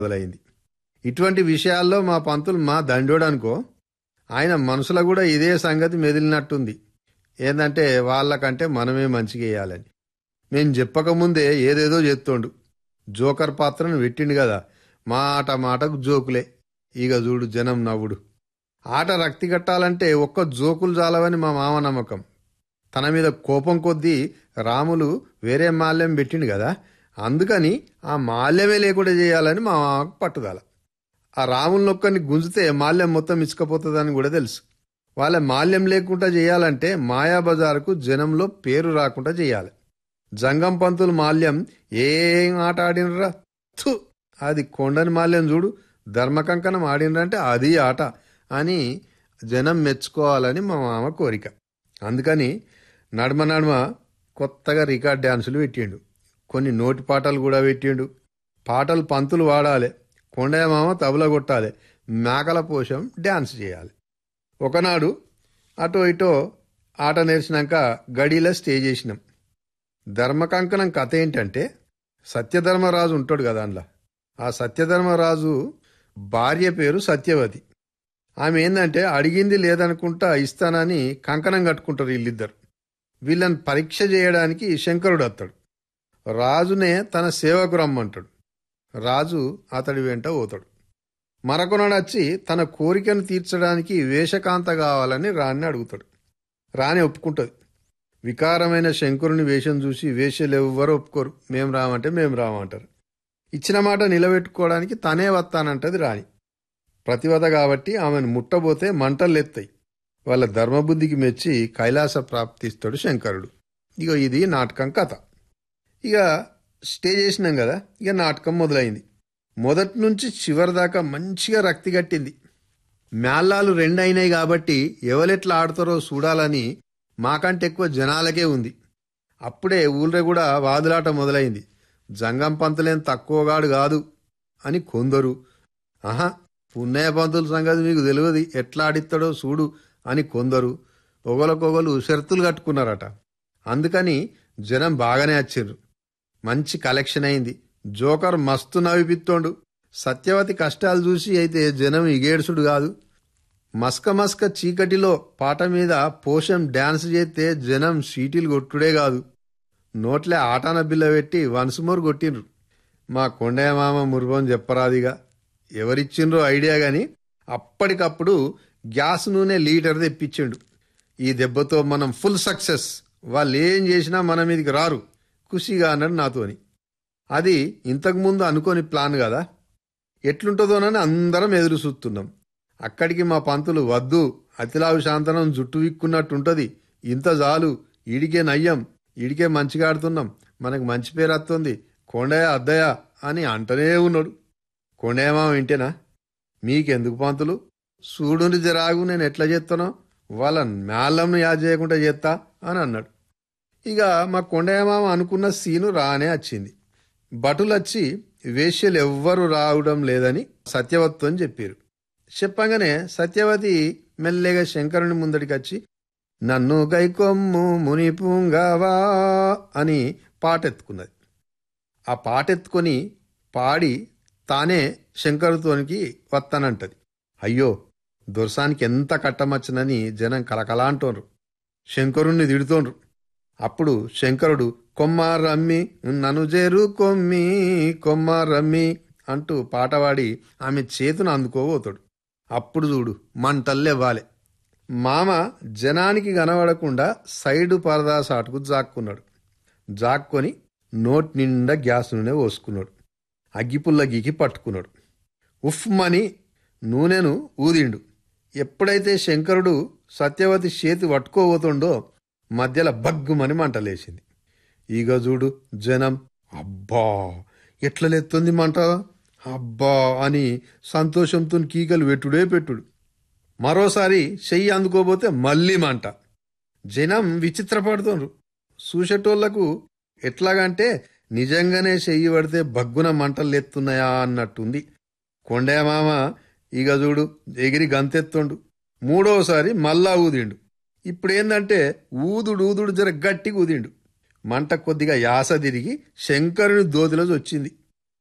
మొదలైంది ఇటువంటి విషయాల్లో మా పంతులు మా దండోడు అనుకో ఆయన మనసులో కూడా ఇదే సంగతి మెదిలినట్టుంది ఏందంటే వాళ్ళకంటే మనమే మంచిగా వేయాలని మేం చెప్పకముందే ఏదేదో చేస్తోండు జోకర్ పాత్రను పెట్టిండు కదా మాట మాటకు జోకులే ఇక చూడు జనం నవ్వుడు ఆట రక్తి కట్టాలంటే ఒక్క జోకులు చాలవని మా మామ నమ్మకం తన మీద కోపం కొద్దీ రాములు వేరే మాల్యం పెట్టిండు కదా అందుకని ఆ మాల్యమే లేకుండా చేయాలని మా మామకు పట్టుదల ఆ రాములనొక్కని గుంజితే మాల్యం మొత్తం ఇసుకపోతుందని కూడా తెలుసు వాళ్ళ మాల్యం లేకుండా చేయాలంటే మాయాబజార్కు జనంలో పేరు రాకుండా చేయాలి జంగం పంతులు మాల్యం ఏం ఆట ఆడినరా థు అది కొండని మాల్యం చూడు ధర్మకంకణం ఆడినరంటే అది ఆట అని జనం మెచ్చుకోవాలని మా మామ కోరిక అందుకని నడమ నడమ కొత్తగా రికార్డ్ డ్యాన్సులు పెట్టిండు కొన్ని నోటి పాటలు కూడా పెట్టిండు పాటలు పంతులు వాడాలి కొండయ్య మామ తబల కొట్టాలి మేకల పోషం డ్యాన్స్ చేయాలి ఒకనాడు అటో ఇటో ఆట నేర్చినాక గడిలో స్టే చేసినాం ధర్మకంకణం కథ ఏంటంటే సత్యధర్మరాజు ఉంటాడు కదా అందులో ఆ సత్యధర్మరాజు భార్య పేరు సత్యవతి ఆమె ఏంటంటే అడిగింది లేదనుకుంటా ఇస్తానని కంకణం కట్టుకుంటారు వీళ్ళిద్దరు వీళ్ళని పరీక్ష చేయడానికి శంకరుడు వస్తాడు రాజునే తన సేవకు రమ్మంటాడు రాజు అతడి వెంట పోతాడు మరొకనాడు వచ్చి తన కోరికను తీర్చడానికి వేషకాంత కావాలని రాణి అడుగుతాడు రాణి ఒప్పుకుంటుంది వికారమైన శంకరుని వేషం చూసి వేషలు ఎవ్వరు ఒప్పుకోరు మేం రామంటే మేం రామంటారు ఇచ్చిన మాట నిలబెట్టుకోవడానికి తనే వస్తానంటది రాణి ప్రతివద కాబట్టి ఆమెను ముట్టబోతే మంటలెత్తాయి వాళ్ళ ధర్మబుద్ధికి మెచ్చి కైలాస ప్రాప్తిస్తాడు శంకరుడు ఇక ఇది నాటకం కథ ఇక స్టే చేసినాం కదా ఇక నాటకం మొదలైంది మొదటి నుంచి చివరి దాకా మంచిగా రక్తి కట్టింది మేళాలు రెండు అయినాయి కాబట్టి ఎవరెట్లా ఆడతారో చూడాలని మాకంటే ఎక్కువ జనాలకే ఉంది అప్పుడే ఊళ్ళో కూడా వాదులాట మొదలైంది జంగం పంతులేం తక్కువగాడు కాదు అని కొందరు ఆహా పున్నయ్య పంతుల సంగతి మీకు తెలియదు ఎట్లా ఆడిస్తాడో చూడు అని కొందరు ఒకరికొకరు షరతులు కట్టుకున్నారట అందుకని జనం బాగానే వచ్చిండ్రు మంచి కలెక్షన్ అయింది జోకర్ మస్తు నవ్విపిత్తోండు సత్యవతి కష్టాలు చూసి అయితే జనం ఇగేడుసుడు కాదు మస్క మస్క చీకటిలో పాట మీద పోషం డాన్స్ చేస్తే జనం సీటీలు కొట్టుడే కాదు నోట్లే ఆటాన బిల్ల పెట్టి వన్స్ మోర్ కొట్టిండ్రు మా కొండయ్య మామ మురుగం చెప్పరాదిగా ఎవరిచ్చిండ్రో ఐడియా గాని అప్పటికప్పుడు గ్యాస్ నూనె లీటర్ తెప్పించిండు ఈ దెబ్బతో మనం ఫుల్ సక్సెస్ వాళ్ళు ఏం చేసినా మన మీదకి రారు ఖుషిగా అన్నాడు నాతోని అది ఇంతకుముందు అనుకోని ప్లాన్ కదా ఎట్లుంటుందోనని అందరం ఎదురు చూస్తున్నాం అక్కడికి మా పంతులు వద్దు అతిలావు శాంతనం జుట్టు విక్కున్నట్టుంటది ఇంత చాలు ఈడికే నయ్యం ఈడికే మంచిగా ఆడుతున్నాం మనకు మంచి పేరు వస్తుంది కొండయ్య అద్దయ్య అని అంటనే ఉన్నాడు కొండయ్య మామ వింటేనా మీకెందుకు పంతులు చూడుని జరాగు నేను ఎట్లా చేస్తానో వాళ్ళ మేళ్ళంను యాద్ చేయకుండా చేస్తా అని అన్నాడు ఇక మా కొండయ్య మామ అనుకున్న సీను రానే వచ్చింది భటులొచ్చి వేశ్యలు ఎవ్వరు రావడం లేదని సత్యవతి అని చెప్పారు చెప్పంగానే సత్యవతి మెల్లగా శంకరుని ముందడికి వచ్చి నన్ను గైకొమ్ము మునిపుంగవా అని పాటెత్తుకున్నది ఆ పాటెత్తుకొని పాడి తానే శంకరుతోనికి వస్తానంటది అయ్యో దుర్సానికి ఎంత కట్టమచ్చనని జనం కలకలా అంటోండ్రు శంకరుణ్ణి తిడుతోండ్రు అప్పుడు శంకరుడు కొమ్మ రమ్మి నన్ను చేరు కొమ్మి కొమ్మ రమ్మి అంటూ పాట పాడి ఆమె చేతును అందుకోబోతాడు అప్పుడు చూడు మంటల్లెవ్వాలి మామ జనానికి కనబడకుండా సైడు పరదా సాటుకు జాక్కున్నాడు జాక్కొని నోట్ నిండా గ్యాస్ నూనె పోసుకున్నాడు అగ్గిపుల్ల గీకి పట్టుకున్నాడు ఉఫ్మని నూనెను ఊదిండు ఎప్పుడైతే శంకరుడు సత్యవతి చేతి పట్టుకోబోతుండో మధ్యలో బగ్గుమని మంటలేసింది ఇక చూడు జనం అబ్బా ఎట్ల లేస్తుంది మంట అబ్బా అని సంతోషంతో కీకలు పెట్టుడే పెట్టుడు మరోసారి చెయ్యి అందుకోబోతే మళ్ళీ మంట జనం విచిత్రపడుతుండ్రు చూసేటోళ్లకు ఎట్లాగంటే నిజంగానే చెయ్యి పడితే బగ్గున మంటలు లేస్తున్నాయా అన్నట్టుంది కొండయ్య మామ ఇక చూడు ఎగిరి గంతెత్తుండు మూడోసారి మళ్ళా ఊదిండు ఇప్పుడేందంటే ఊదుడు ఊదుడు జర గట్టిగా ఊదిండు మంట కొద్దిగా యాస తిరిగి శంకరుని దోతిలో వచ్చింది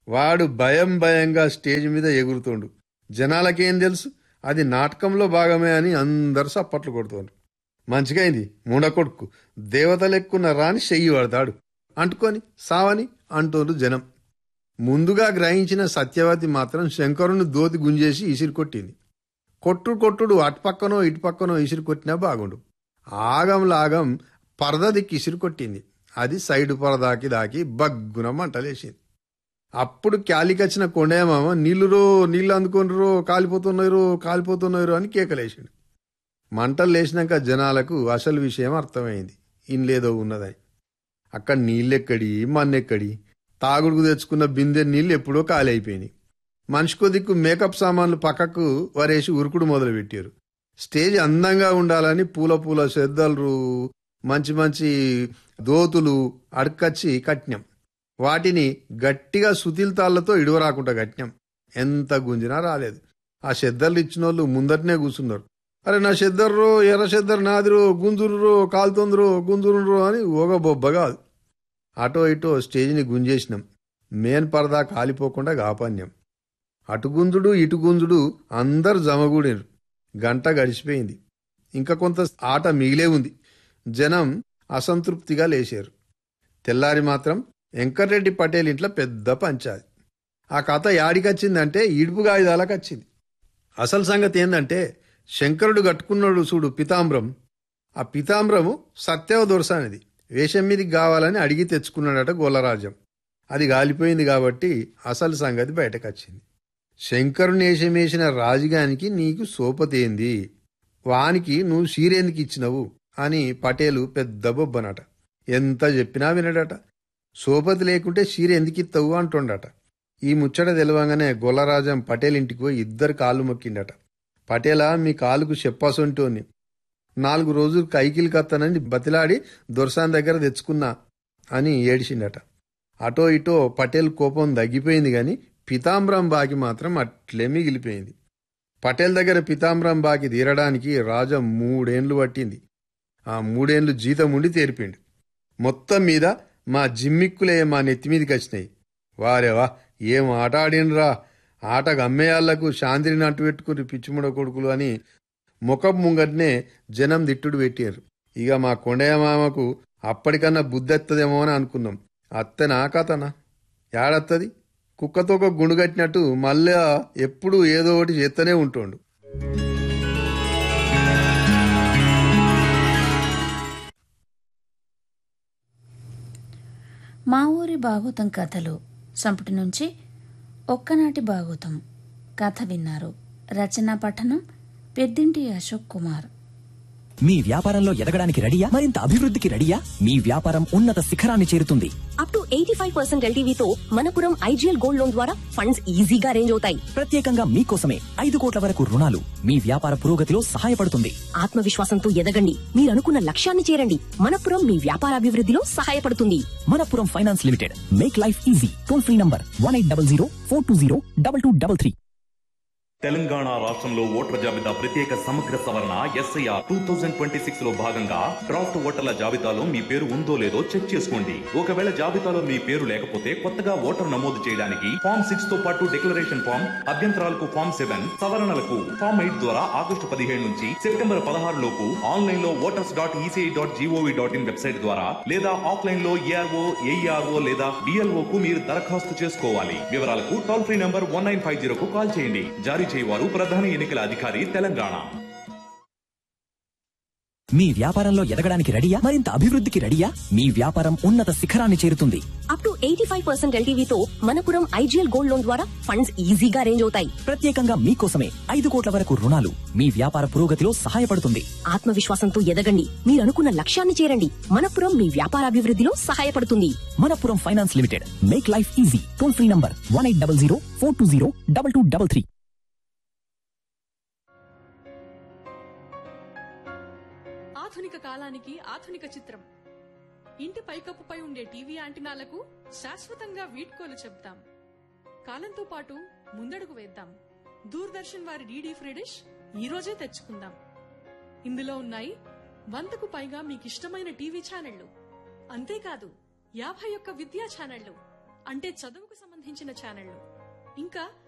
వాడు భయం భయంగా స్టేజ్ మీద ఎగురుతోండు జనాలకేం తెలుసు అది నాటకంలో భాగమే అని అందరు సప్పట్లు కొడుతోండ్రు మంచిగైంది మూడకొడుకు దేవతలెక్కున్న రాని చెయ్యి పడతాడు అంటుకొని సావని అంటోండ్రు జనం ముందుగా గ్రహించిన సత్యవతి మాత్రం శంకరుని దోతి గుంజేసి ఇసిరి కొట్టింది కొట్టుడు కొట్టుడు అటుపక్కనో ఇటుపక్కనో ఇసిరి కొట్టినా బాగుండు ఆగం లాగం పరద దిక్కి ఇసిరి కొట్టింది అది సైడు పరదాకి దాకి బగ్గున మంటలేసింది అప్పుడు క్యాలికొచ్చిన కొండేమామ నీళ్ళు రో నీళ్ళు అందుకొనిరో కాలిపోతున్నారు కాలిపోతున్నారు అని కేకలేసిండు మంటలు లేచినాక జనాలకు అసలు విషయం అర్థమైంది ఇన్లేదో ఉన్నదని అక్కడ నీళ్ళెక్కడి మన్నెక్కడి తాగుడుకు తెచ్చుకున్న బిందె నీళ్ళు ఎప్పుడో ఖాళీ అయిపోయినాయి మనిషికో దిక్కు మేకప్ సామాన్లు పక్కకు వరేసి ఉరుకుడు మొదలుపెట్టారు స్టేజ్ అందంగా ఉండాలని పూల పూల శ్రద్ధలు మంచి మంచి దోతులు అడకచ్చి కట్నం వాటిని గట్టిగా సుతిల్తాళ్లతో ఇడవరాకుండా కట్నం ఎంత గుంజినా రాలేదు ఆ శ్రద్ధలు ఇచ్చిన వాళ్ళు ముందటనే కూర్చున్నారు అరే నా చెద్దర్రో ఎర్ర చెద్దరు నాదిరో గుంజురురో కాలుతొందరో గుంజురురో అని ఓగ బొబ్బ కాదు అటో ఇటో స్టేజ్ని గుంజేసినాం మేన్ పరదా కాలిపోకుండా కాపాన్యం అటు గుంజుడు ఇటు గుంజుడు అందరు జమగూడినారు గంట గడిచిపోయింది ఇంకా కొంత ఆట మిగిలే ఉంది జనం అసంతృప్తిగా లేచారు తెల్లారి మాత్రం వెంకటరెడ్డి పటేల్ ఇంట్లో పెద్ద పంచాది ఆ కథ యాడికొచ్చిందంటే ఇడుపు గాయుదాలకు వచ్చింది అసలు సంగతి ఏందంటే శంకరుడు కట్టుకున్నాడు చూడు పితాంబ్రం ఆ పితాంబ్రము సత్యవ దొరసానిది వేషం మీదకి కావాలని అడిగి తెచ్చుకున్నాడట గోలరాజ్యం అది గాలిపోయింది కాబట్టి అసలు సంగతి బయటకొచ్చింది శంకరుని వేషం వేసిన రాజుగానికి నీకు సోపతేంది వానికి నువ్వు సీరెందుకు ఇచ్చినవు అని పటేలు పెద్ద బొబ్బనట ఎంత చెప్పినా వినడట సోపతి లేకుంటే సీర ఎందుకు ఇత్తవు అంటుండట ఈ ముచ్చట తెలవంగానే గొల్లరాజం పటేల్ ఇంటికి పోయి ఇద్దరు కాళ్ళు మొక్కిండట పటేలా మీ కాలుకు చెప్పసొంటోని నాలుగు రోజులు కైకిలు కత్తనని బతిలాడి దొరసాన్ దగ్గర తెచ్చుకున్నా అని ఏడిచిండట అటో ఇటో పటేల్ కోపం తగ్గిపోయింది గాని పితాంబరం బాకి మాత్రం అట్లే మిగిలిపోయింది పటేల్ దగ్గర పితాంబరం బాకి తీరడానికి రాజా మూడేండ్లు పట్టింది ఆ మూడేండ్లు జీతం ఉండి తీర్పిండు మొత్తం మీద మా జిమ్మిక్కులే మా నెత్తి మీదకి వచ్చినాయి వారేవా ఏం ఆట ఆడినరా ఆటకు అమ్మేయాళ్లకు శాంతిని అంటు పెట్టుకుని పిచ్చిముడ కొడుకులు అని ముఖం ముంగట్నే జనం దిట్టుడు పెట్టారు ఇక మా కొండయ్య మామకు అప్పటికన్నా బుద్ధెత్తదేమో అని అనుకున్నాం అత్తనా కథనా ఏడత్తది కుక్కతో ఒక గుండు కట్టినట్టు మళ్ళా ఎప్పుడు ఏదో ఒకటి చేస్తూనే ఉంటుండు మా ఊరి భాగవతం కథలు సంపుటి నుంచి ఒక్కనాటి భాగవతం కథ విన్నారు రచనా పఠనం పెద్దింటి అశోక్ కుమార్ మీ వ్యాపారంలో ఎదగడానికి రెడీయా మరింత అభివృద్ధికి రెడీయా మీ వ్యాపారం ఉన్నత శిఖరాన్ని చేరుతుంది up to eighty five percent ఎల్టీవీతో మనపురం ఐజీఎల్ గోల్డ్ లోన్ ద్వారా ఫండ్స్ ఈజీగా అరేంజ్ అవుతాయి ప్రత్యేకంగా మీకోసమే ఐదు కోట్ల వరకు రుణాలు మీ వ్యాపార పురోగతిలో సహాయపడుతుంది ఆత్మవిశ్వాసంతో ఎదగండి మీరు అనుకున్న లక్ష్యాన్ని చేరండి మనపురం మీ వ్యాపారాభివృద్ధిలో సహాయపడుతుంది Manappuram finance limited make life easy toll free number one eight double zero four two zero double two double three Telangana రాష్ట్రంలో ఓటర్ల జాబితా ప్రత్యేక సమగ్ర సవరణ SIR two thousand twenty six లో భాగంగా డ్రాఫ్ట్ ఓటర్ల జాబితాలో మీ పేరు ఉందో లేదో చెక్ చేసుకోండి ఒకవేళ జాబితాలో మీ పేరు లేకపోతే కొత్తగా ఓటర్ నమోదు చేయడానికి ఫామ్ సిక్స్ తో పాటు డిక్లరేషన్ ఫామ్ అభ్యంతరాలకు ఫామ్ సెవెన్ సవరణలకు ఫామ్ ఎయిట్ ద్వారా ఆగస్టు పదిహేడు నుంచి సెప్టెంబర్ పదహారు లోపు ఆన్లైన్ లో voters dot ECI dot GOV dot in website ద్వారా లేదా ఆఫ్లైన్ లో ఏఆర్ఓ ఏఈఆర్ఓ లేదా డిఎల్ఓ కు మీరు దరఖాస్తు చేసుకోవాలి వివరాలకు toll free number one nine five జీరోకు కాల్ చేయండి జారీ చేయవారు ప్రధాన ఎన్నికల అధికారి తెలంగాణ మీ వ్యాపారంలో ఎదగడానికి రెడీయా మరింత అభివృద్ధికి రెడీయా మీ వ్యాపారం ఉన్నత శిఖరాన్ని చేరుతుంది up to eighty five percent ఎల్టీవీతో మనపురం ఐజీఎల్ గోల్డ్ లోన్ ద్వారా ఫండ్స్ ఈజీగా అరేంజ్ అవుతాయి ప్రత్యేకంగా మీకోసమే ఐదు కోట్ల వరకు రుణాలు మీ వ్యాపార పురోగతిలో సహాయపడుతుంది ఆత్మవిశ్వాసంతో ఎదగండి మీరు అనుకున్న లక్ష్యాన్ని చేరండి మనపురం మీ వ్యాపారాభివృద్ధిలో సహాయపడుతుంది Manappuram finance limited make life easy toll free number one eight double zero four two zero double two double three ఆధునిక కాలానికి ఆధునిక చిత్రం ఇంటి పైకప్పుపై ఉండే టీవీ యాంటినాలకు శాశ్వతంగా వీడ్కోలు చెప్తాం కాలంతో పాటు ముందడుగు వేద్దాం దూరదర్శన్ వారి డీడీ ఫ్రీ డిష్ ఈ రోజే తెచ్చుకుందాం ఇందులో ఉన్నాయి వందకు పైగా మీకిష్టమైన టీవీ ఛానళ్లు అంతేకాదు యాభై ఒక్క విద్యా ఛానళ్లు అంటే చదువుకు సంబంధించిన సంబంధించిన ఛానళ్లు ఇంకా